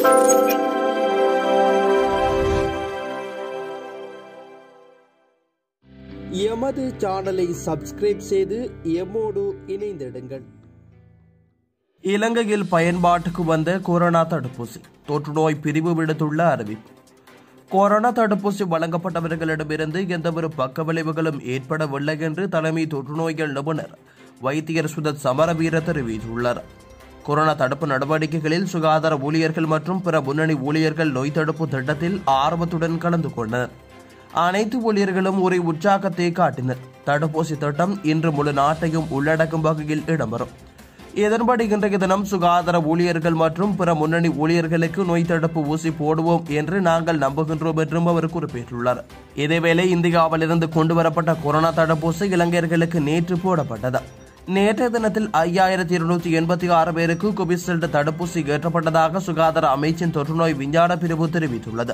எமது சேனலை சப்ஸ்கிரைப் செய்து எம்மோடு இணைந்திடுங்கள் இலங்கையில் பயன்பாட்டுக்கு வந்த கொரோனா தடுப்பூசி தொற்றுநோய் பிரிவு விடுத்துள்ள அறிவிப்பு கொரோனா தடுப்பூசி வழங்கப்பட்டவர்களிடமிருந்து எந்தவொரு பக்க விளைவுகளும் ஏற்படவில்லை என்று தலைமை தொற்றுநோய்கள் நிபுணர் வைத்தியர் சுதத் சமரவீர தெரிவித்துள்ளார் கொரோனா தடுப்பு நடவடிக்கைகளில் சுகாதார ஊழியர்கள் மற்றும் பிற முன்னணி ஊழியர்கள் நோய் தடுப்பு திட்டத்தில் ஆர்வத்துடன் கலந்து கொண்டனர் அனைத்து ஊழியர்களும் ஒரே உற்சாகத்தை காட்டினர் தடுப்பூசி திட்டம் இன்று முழு நாட்டையும் உள்ளடக்கும் வகையில் இடம்பெறும் இதன்படி இன்றைய தினம் சுகாதார ஊழியர்கள் மற்றும் பிற முன்னணி ஊழியர்களுக்கு நோய் தடுப்பு ஊசி போடுவோம் என்று நாங்கள் நம்புகின்றோம் என்றும் அவர் குறிப்பிட்டுள்ளார் இதேவேளை இந்தியாவிலிருந்து கொண்டுவரப்பட்ட கொரோனா தடுப்பூசி இலங்கையர்களுக்கு நேற்று போடப்பட்டது நேற்றைய தினத்தில் ஐயாயிரத்தி இருநூற்றி எண்பத்தி ஆறு பேருக்கு கோவிஷீல்டு தடுப்பூசி ஏற்றப்பட்டதாக சுகாதார அமைச்சின் தொற்றுநோய் விஞ்ஞான பிரிவு தெரிவித்துள்ளது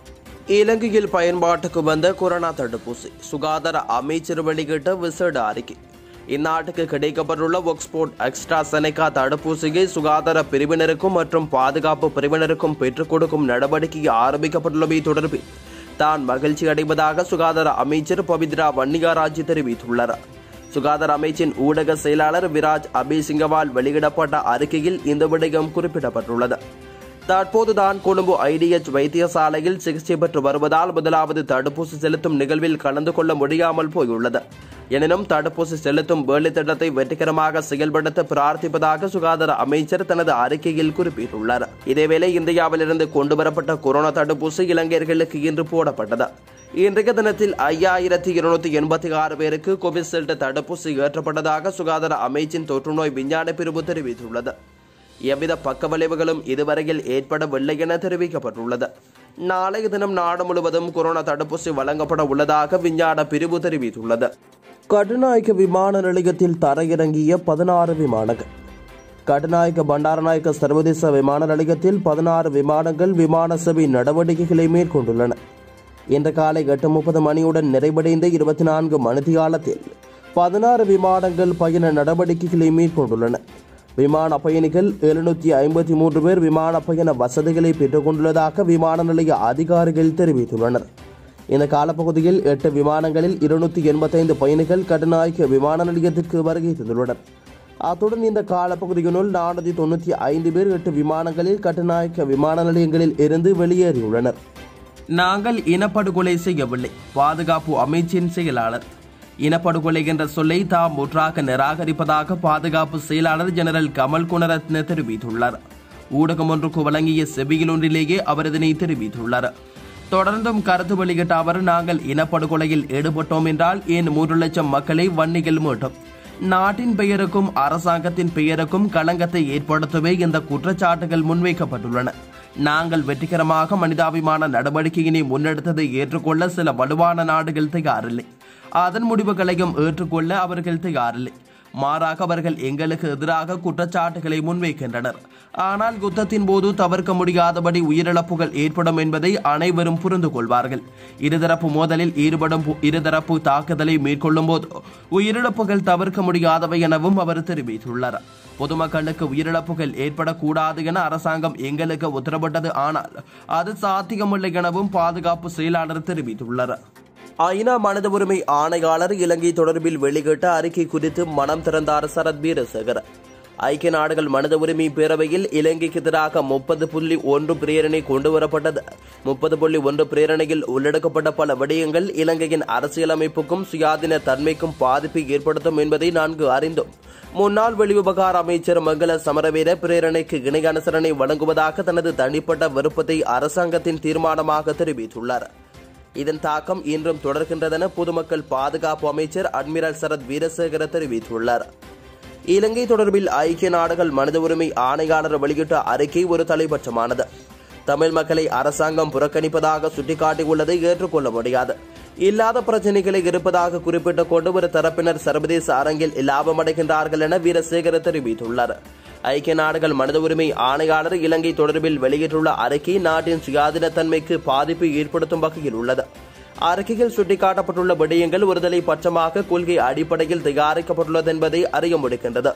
இலங்கையில் பயன்பாட்டுக்கு வந்த கொரோனா தடுப்பூசி சுகாதார அமைச்சர் வெளியிட்ட விசேட அறிக்கை இந்நாட்டுக்கு கிடைக்கப்பட்டுள்ள ஒக்ஸ்போர்ட் எக்ஸ்ட்ரா செனைகா தடுப்பூசியை சுகாதார பிரிவினருக்கும் மற்றும் பாதுகாப்பு பிரிவினருக்கும் பெற்றுக் கொடுக்கும் நடவடிக்கை ஆரம்பிக்கப்பட்டுள்ளமை தொடர்பில் தான் மகிழ்ச்சி அடைவதாக சுகாதார அமைச்சர் பவித்ரா வன்னிகாராஜ் தெரிவித்துள்ளார் சுகாதார அமைச்சின் ஊடக செயலாளர் விராஜ் அபிசிங்கவால் வெளியிடப்பட்ட அறிக்கையில் இந்த விடயம் குறிப்பிடப்பட்டுள்ளது தற்போதுதான் கொழும்பு ஐடிஎச் வைத்தியசாலையில் சிகிச்சை பெற்று வருவதால் முதலாவது தடுப்பூசி செலுத்தும் நிகழ்வில் கலந்து கொள்ள முடியாமல் போயுள்ளது எனினும் தடுப்பூசி செலுத்தும் வேலை திட்டத்தை வெற்றிகரமாக செயல்படுத்த பிரார்த்திப்பதாக சுகாதார அமைச்சர் தனது அறிக்கையில் குறிப்பிட்டுள்ளார் இதேவேளை இந்தியாவிலிருந்து கொண்டுவரப்பட்ட கொரோனா தடுப்பூசி இலங்கையர்களுக்கு இன்று போடப்பட்டது இன்றைய தினத்தில் ஐயாயிரத்தி இருநூத்தி எண்பத்தி ஆறு பேருக்கு கோவிஷீல்டு தடுப்பூசி ஏற்றப்பட்டதாக சுகாதார அமைச்சின் தொற்றுநோய் விஞ்ஞான பிரிவு தெரிவித்துள்ளது எவ்வித பக்க விளைவுகளும் இதுவரையில் ஏற்படவில்லை என தெரிவிக்கப்பட்டுள்ளது நாளைய தினம் நாடு முழுவதும் கொரோனா தடுப்பூசி வழங்கப்பட உள்ளதாக விஞ்ஞான பிரிவு தெரிவித்துள்ளது கட்டுநாயக்க விமான நிலையத்தில் தரையிறங்கிய பதினாறு விமானங்கள் கட்டுநாயக்க பண்டாரநாயக்க சர்வதேச விமான நிலையத்தில் பதினாறு விமானங்கள் விமான சேவை நடவடிக்கைகளை மேற்கொண்டுள்ளன இன்று காலை எட்டு முப்பது மணியுடன் நிறைவடைந்த இருபத்தி நான்கு மணித்தியாலத்தில் பதினாறு விமானங்கள் பயண நடவடிக்கைகளை மேற்கொண்டுள்ளன விமான பயணிகள் எழுநூற்றி ஐம்பத்தி மூன்று பேர் விமான பயண வசதிகளை பெற்றுக் கொண்டுள்ளதாக விமான நிலைய அதிகாரிகள் தெரிவித்துள்ளனர் இந்த காலப்பகுதியில் எட்டு விமானங்களில் இருநூற்றி எண்பத்தைந்து பயணிகள் கட்டுநாயக்க விமான நிலையத்திற்கு வருகை தந்துள்ளனர் அத்துடன் இந்த காலப்பகுதியினுள் நானூற்றி தொண்ணூற்றி ஐந்து பேர் எட்டு விமானங்களில் கட்டுநாயக்க விமான நிலையங்களில் இருந்து வெளியேறியுள்ளனர் நாங்கள் இனப்படுகொலை செய்யவில்லை பாதுகாப்பு அமைச்சின் செயலாளர் இனப்படுகொலை என்ற சொல்லை தாம் முற்றாக நிராகரிப்பதாக பாதுகாப்பு செயலாளர் ஜெனரல் கமல் குணரத்ன தெரிவித்துள்ளார் ஊடகம் ஒன்றுக்கு வழங்கிய செவியில் ஒன்றிலேயே அவர் இதனை தெரிவித்துள்ளார் தொடர்ந்தும் கருத்து வெளியிட்ட அவர் நாங்கள் இனப்படுகொலையில் ஈடுபட்டோம் என்றால் ஏன் மூன்று லட்சம் மக்களை வன்னியில் மீட்டோம் நாட்டின் பெயருக்கும் அரசாங்கத்தின் பெயருக்கும் களங்கத்தை ஏற்படுத்தவே இந்த குற்றச்சாட்டுகள் முன்வைக்கப்பட்டுள்ளன நாங்கள் வெற்றிகரமாக மனிதாபிமான நடவடிக்கையினை முன்னெடுத்ததை ஏற்றுக்கொள்ள சில வலுவான நாடுகள் தயாரில்லை அதன் முடிவுகளையும் ஏற்றுக்கொள்ள அவர்கள் தயாரில்லை மாறாக அவர்கள் எங்களுக்கு எதிராக குற்றச்சாட்டுகளை முன்வைக்கின்றனர் ஆனால் யுத்தத்தின் போது தவிர்க்க முடியாதபடி உயிரிழப்புகள் ஏற்படும் என்பதை அனைவரும் புரிந்து கொள்வார்கள் இருதரப்பு மோதலில் ஈடுபடும் போ- இருதரப்பு தாக்குதலை மேற்கொள்ளும் போது உயிரிழப்புகள் தவிர்க்க முடியாதவை எனவும் அவர் தெரிவித்துள்ளார் பொதுமக்களுக்கு உயிரிழப்புகள் ஏற்படக்கூடாது என அரசாங்கம் எங்களுக்கு உத்தரவிட்டது ஆனால் அது சாத்தியமில்லை எனவும் பாதுகாப்பு செயலாளர் தெரிவித்துள்ளார் ஐநா மனித உரிமை ஆணையாளர் இலங்கை தொடர்பில் வெளியிட்ட அறிக்கை குறித்து மனம் திறந்தார் சரத் வீரசேகர் ஐக்கிய நாடுகள் மனித உரிமை பேரவையில் இலங்கைக்கு எதிராக முப்பது புள்ளி ஒன்று பிரேரணை கொண்டுவரப்பட்டது முப்பது புள்ளி ஒன்று பிரேரணையில் உள்ளடக்கப்பட்ட பல விடயங்கள் இலங்கையின் அரசியலமைப்புக்கும் சுயாதீன தன்மைக்கும் பாதிப்பை ஏற்படுத்தும் என்பதை நான்கு அறிந்தோம் முன்னாள் வெளிவிவகார அமைச்சர் மங்கள சமரவீர பிரேரணைக்கு இணை அனுசரணை வழங்குவதாக தனது தனிப்பட்ட விருப்பத்தை அரசாங்கத்தின் தீர்மானமாக தெரிவித்துள்ளார் இதன் தாக்கம் இன்றும் தொடர்கின்றதென பொதுமக்கள் பாதுகாப்பு அமைச்சர் அட்மிரல் சரத் வீரசேகர தெரிவித்துள்ளார் இலங்கை தொடர்பில் ஐக்கிய நாடுகள் மனித உரிமை ஆணையாளர் வெளியிட்ட அறிக்கை ஒரு தலைபட்சமானது தமிழ் மக்களை அரசாங்கம் புறக்கணிப்பதாக சுட்டிக்காட்டியுள்ளதை ஏற்றுக்கொள்ள முடியாது இல்லாத பிரச்சனைகளை இருப்பதாக குறிப்பிட்ட கொண்டு ஒரு தரப்பினர் சர்வதேச அரங்கில் லாபமடைகின்றார்கள் என வீரசேகர தெரிவித்துள்ளார் ஐக்கிய நாடுகள் மனித உரிமை ஆணையாளர் இலங்கை தொடர்பில் வெளியிட்டுள்ள அறிக்கை நாட்டின் சுயாதீனத்தன்மைக்கு பாதிப்பு ஏற்படுத்தும் வகையில் உள்ளது அறிக்கையில் சுட்டிக்காட்டப்பட்டுள்ள விடயங்கள் ஒருதலை பட்சமாக கொள்கை அடிப்படையில் தயாரிக்கப்பட்டுள்ளது என்பதை அறிய முடிகின்றது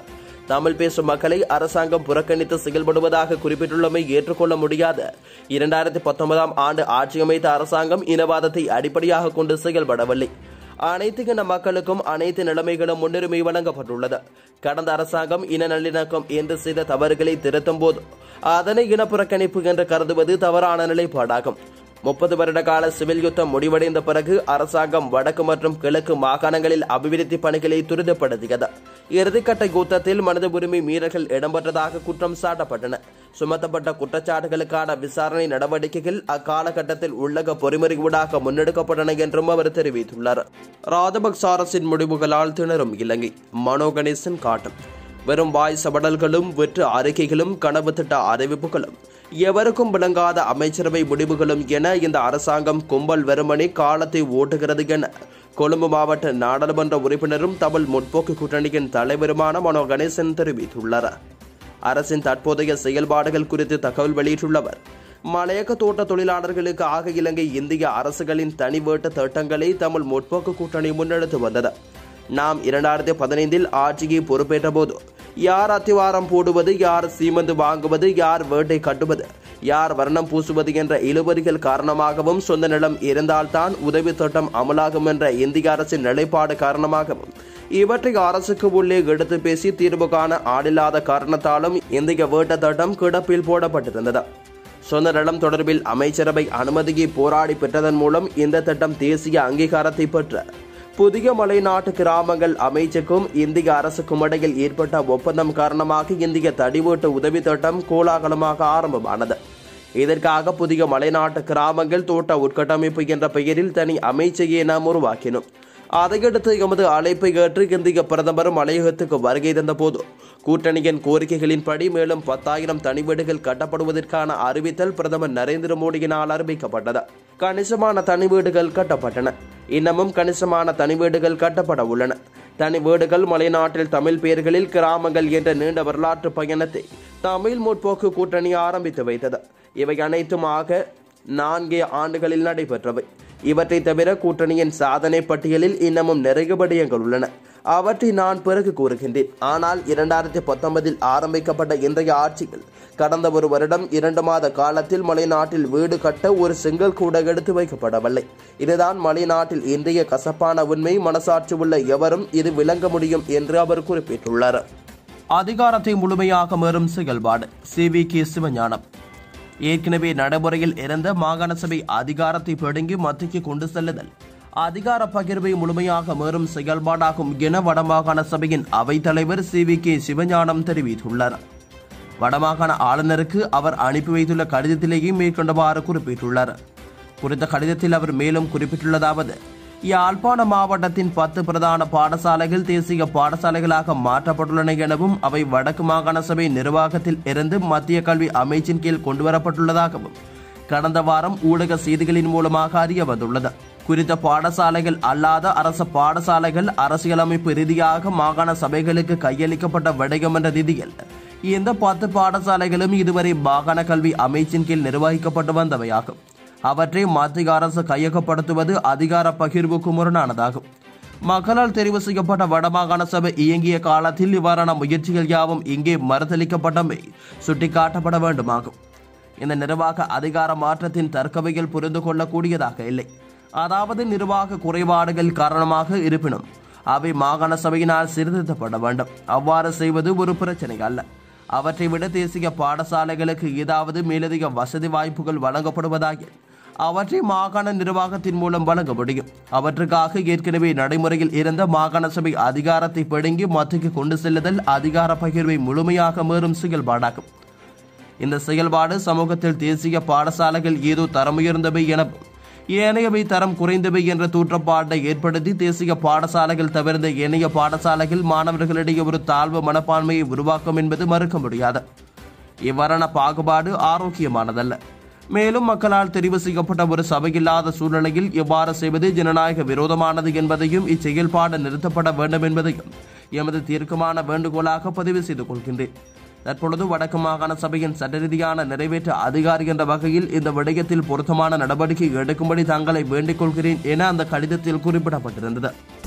தமிழ் பேசும் மக்களை அரசாங்கம் புறக்கணித்து செயல்படுவதாக குறிப்பிட்டுள்ளமை ஏற்றுக்கொள்ள முடியாத இரண்டாயிரத்தி பத்தொன்பதாம் ஆண்டு ஆட்சி அமைத்த அரசாங்கம் இனவாதத்தை அடிப்படையாக கொண்டு செயல்படவில்லை அனைத்து இன மக்களுக்கும் அனைத்து நிலைமைகளும் முன்னுரிமை வழங்கப்பட்டுள்ளது கடந்த அரசாங்கம் இன நல்லிணக்கம் என்று செய்த தவறுகளை திருத்தும் போது அதனை இனப்புறக்கணிப்பு என்று கருதுவது தவறான நிலைப்பாடாகும் முப்பது வருட கால சிவில் யுத்தம் முடிவடைந்த பிறகு அரசாங்கம் வடக்கு மற்றும் கிழக்கு மாகாணங்களில் அபிவிருத்தி பணிகளை துரிதப்படுத்தியது இறுதிக்கட்ட யுத்தத்தில் மனித உரிமை மீறல்கள் இடம்பெற்றதாக குற்றம் சாட்டப்பட்டன சுமத்தப்பட்ட குற்றச்சாட்டுகளுக்கான விசாரணை நடவடிக்கைகள் அக்காலகட்டத்தில் உள்ளக பொறிமுறை ஊடாக முன்னெடுக்கப்பட்டன என்றும் அவர் தெரிவித்துள்ளார் ராஜபக்ச அரசின் முடிவுகளால் திணறும் இலங்கை மனோ கணேசன் காட்டும் வெறும் வாய் சபடல்களும் வெற்று அறிக்கைகளும் கனவு திட்ட அறிவிப்புகளும் எவருக்கும் விளங்காத அமைச்சரவை முடிவுகளும் என இந்த அரசாங்கம் கும்பல் வெறுமனே காலத்தை ஓட்டுகிறது என கொழும்பு மாவட்ட நாடாளுமன்ற உறுப்பினரும் தமிழ் முற்போக்கு கூட்டணியின் தலைவருமான மனோ கணேசன் தெரிவித்துள்ளார் அரசின் தற்போதைய செயல்பாடுகள் குறித்து தகவல் வெளியிட்டுள்ளவர் மலையக தோட்ட தொழிலாளர்களுக்கு ஆக இலங்கை இந்திய அரசுகளின் தனி வேட்டு திட்டங்களை தமிழ் முற்போக்கு கூட்டணி முன்னெடுத்து வந்தது நாம் இரண்டாயிரத்தி பதினைந்தில் ஆட்சியை பொறுப்பேற்ற போது யார் அத்திவாரம் போடுவது யார் சீமந்து வாங்குவது யார் வேட்டை கட்டுவது யார் வர்ணம் பூசுவது என்ற இழுபறிகள் காரணமாகவும் சொந்த நிலம் இருந்தால்தான் உதவி திட்டம் அமலாகும் என்ற இந்திய அரசின் நிலைப்பாடு காரணமாகவும் இவற்றை அரசுக்கு உள்ளே எடுத்து பேசி தீர்வு காண ஆளில்லாத காரணத்தாலும் இந்திய வேட்ட திட்டம் கிடப்பில் போடப்பட்டிருந்தது சொந்த நிலம் தொடர்பில் அமைச்சரவை அனுமதியை போராடி பெற்றதன் மூலம் இந்த திட்டம் தேசிய அங்கீகாரத்தை பெற்ற புதிய மலைநாட்டு கிராமங்கள் அமைச்சுக்கும் இந்திய அரசுக்கும் இடையில் ஏற்பட்ட ஒப்பந்தம் காரணமாக இந்திய தடிவீட்டு உதவி திட்டம் கோலாகலமாக ஆரம்பமானது இதற்காக புதிய மலைநாட்டு கிராமங்கள் தோட்ட உட்கட்டமைப்பு என்ற பெயரில் தனி அமைச்சையை நாம் உருவாக்கினோம் அதையடுத்து எமது அழைப்பை ஏற்று இந்திய பிரதமர் மலையகத்துக்கு வருகை தந்தபோது கூட்டணியின் கோரிக்கைகளின்படி மேலும் பத்தாயிரம் தனி வீடுகள் கட்டப்படுவதற்கான அறிவித்தல் பிரதமர் நரேந்திர மோடியினால் அறிவிக்கப்பட்டது கணிசமான தனி வீடுகள் கட்டப்பட்டன இன்னமும் கணிசமான தனி வீடுகள் கட்டப்பட உள்ளன தனி வீடுகள் மலைநாட்டில் தமிழ் பெயர்களில் கிராமங்கள் என்ற நீண்ட வரலாற்று பயணத்தை தமிழ் முற்போக்கு கூட்டணி ஆரம்பித்து வைத்தது இவை அனைத்துமாக நான்கே ஆண்டுகளில் நடைபெற்றவை இவற்றை தவிர கூட்டணியின் சாதனை பட்டியலில் இன்னமும் நிறைய விடயங்கள் உள்ளன அவற்றை நான் பிறகு கூறுகின்றேன் ஆனால் இரண்டாயிரத்தி பத்தொன்பதில் ஆரம்பிக்கப்பட்ட இன்றைய ஆட்சியில் கடந்த ஒரு வருடம் இரண்டு மாத காலத்தில் மலைநாட்டில் வீடு கட்ட ஒரு செங்கல் கூட எடுத்து வைக்கப்படவில்லை இதுதான் மலைநாட்டில் இன்றைய கசப்பான உண்மை மனசாட்சி உள்ள எவரும் இது விளங்க முடியும் என்று அவர் குறிப்பிட்டுள்ளார் அதிகாரத்தை முழுமையாக மீறும் செயல்பாடு சி வி கே சிவஞானம் ஏற்கனவே நடைமுறையில் இருந்த மாகாண சபை அதிகாரத்தை பிடுங்கி மத்திக்கு கொண்டு செல்லுதல் அதிகார பகிர்வை முழுமையாக மீறும் செயல்பாடாகும் என வடமாகாண சபையின் அவைத்தலைவர் சி வி கே சிவஞானம் தெரிவித்துள்ளார் வடமாகாண ஆளுநருக்கு அவர் அனுப்பி வைத்துள்ள கடிதத்திலேயே மேற்கொண்டவாறு குறிப்பிட்டுள்ளார் குறித்த கடிதத்தில் அவர் மேலும் குறிப்பிட்டுள்ளதாவது யாழ்ப்பாண மாவட்டத்தின் பத்து பிரதான பாடசாலைகள் தேசிய பாடசாலைகளாக மாற்றப்பட்டுள்ளன எனவும் அவை வடக்கு மாகாண சபை நிர்வாகத்தில் இருந்து மத்திய கல்வி அமைச்சின் கீழ் கொண்டுவரப்பட்டுள்ளதாகவும் கடந்த வாரம் ஊடக செய்திகளின் மூலமாக அறிய வந்துள்ளது குறித்த பாடசாலைகள் அல்லாத அரசு பாடசாலைகள் அரசியலமைப்பு ரீதியாக மாகாண சபைகளுக்கு கையளிக்கப்பட்ட விடயம் என்ற ரீதியில் இந்த பத்து பாடசாலைகளும் இதுவரை மாகாண கல்வி அமைச்சின் கீழ் நிர்வகிக்கப்பட்டு வந்தவையாகும் அவற்றை மத்திய அரசு கையகப்படுத்துவது அதிகார பகிர்வுக்கு முரணானதாகும் மக்களால் தெரிவு செய்யப்பட்ட வடமாகாண சபை இயங்கிய காலத்தில் இவ்வாறான முயற்சிகள் யாவும் இங்கே மறுதளிக்கப்பட்டமை சுட்டிக்காட்டப்பட வேண்டுமாகும் இந்த நிர்வாக அதிகார மாற்றத்தின் தற்கவையில் புரிந்து கொள்ளக்கூடியதாக இல்லை அதாவது நிர்வாக குறைபாடுகள் காரணமாக இருப்பினும் அவை மாகாண சபையினால் சீர்திருத்தப்பட வேண்டும் அவ்வாறு செய்வது ஒரு பிரச்சனை அல்ல அவற்றை விட தேசிய பாடசாலைகளுக்கு ஏதாவது மேலதிக வசதி வாய்ப்புகள் வழங்கப்படுவதாகில் அவற்றை மாகாண நிர்வாகத்தின் மூலம் வழங்க முடியும் அவற்றுக்காக ஏற்கனவே நடைமுறையில் இருந்த மாகாண சபை அதிகாரத்தை பிடுங்கி மத்திக்கு கொண்டு செல்லுதல் அதிகார பகிர்வை முழுமையாக மீறும் செயல்பாடாகும் இந்த செயல்பாடு சமூகத்தில் தேசிய பாடசாலைகள் ஏதோ தரமுயர்ந்தவை எனவும் ஏனையவை தரம் குறைந்தவை என்ற தூற்றப்பாட்டை ஏற்படுத்தி தேசிய பாடசாலைகள் தவிர்ந்த ஏனைய பாடசாலைகள் மாணவர்களிடையே ஒரு தாழ்வு மனப்பான்மையை உருவாக்கும் என்பது மறுக்க முடியாது இவ்வாறான பாகுபாடு ஆரோக்கியமானதல்ல மேலும் மக்களால் தெரிவு செய்யப்பட்ட ஒரு சபையில்லாத சூழ்நிலையில் எவ்வாறு செய்வது ஜனநாயக விரோதமானது என்பதையும் இச்செயல்பாடு நிறுத்தப்பட வேண்டும் என்பதையும் எமது தீர்க்கமான வேண்டுகோளாக பதிவு செய்து கொள்கின்றேன் தற்பொழுது வடக்கு மாகாண சபையின் சட்டரீதியான நிறைவேற்ற அதிகாரி என்ற வகையில் இந்த விடயத்தில் பொருத்தமான நடவடிக்கை எடுக்கும்படி தங்களை வேண்டிக் கொள்கிறேன் என அந்த கடிதத்தில் குறிப்பிடப்பட்டிருந்தது